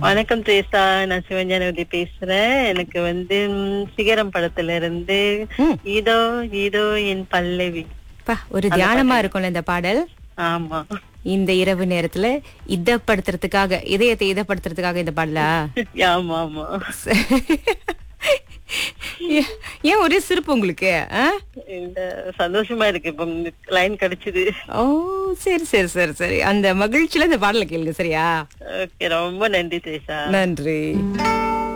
வணக்கம் தேசா நான் சிவஞானவதி பேசுறேன் எனக்கு வந்து ம், சிகரம் படத்துல இருந்து ம். இதோ இதோ என் பல்லவி பா ஒரு தியானமா இருக்கும்ல இந்த பாடல் ஆமா இந்த இரவு நேரத்துல இதப்படுத்துறதுக்காக இதயத்தை இதப்படுத்துறதுக்காக இந்த பாடலா ஆமா ஆமா ஏ- ஏன் ஒரே சிரிப்பு உங்களுக்கு ஆ? இந்த சந்தோஷமா இருக்கு இப்ப லைன் கிடைச்சது ஓ சரி சரி சரி சரி அந்த மகிழ்ச்சியில இந்த பாடலை கேளுங்க சரியா ஓகே ரொம்ப நன்றி தேசா நன்றி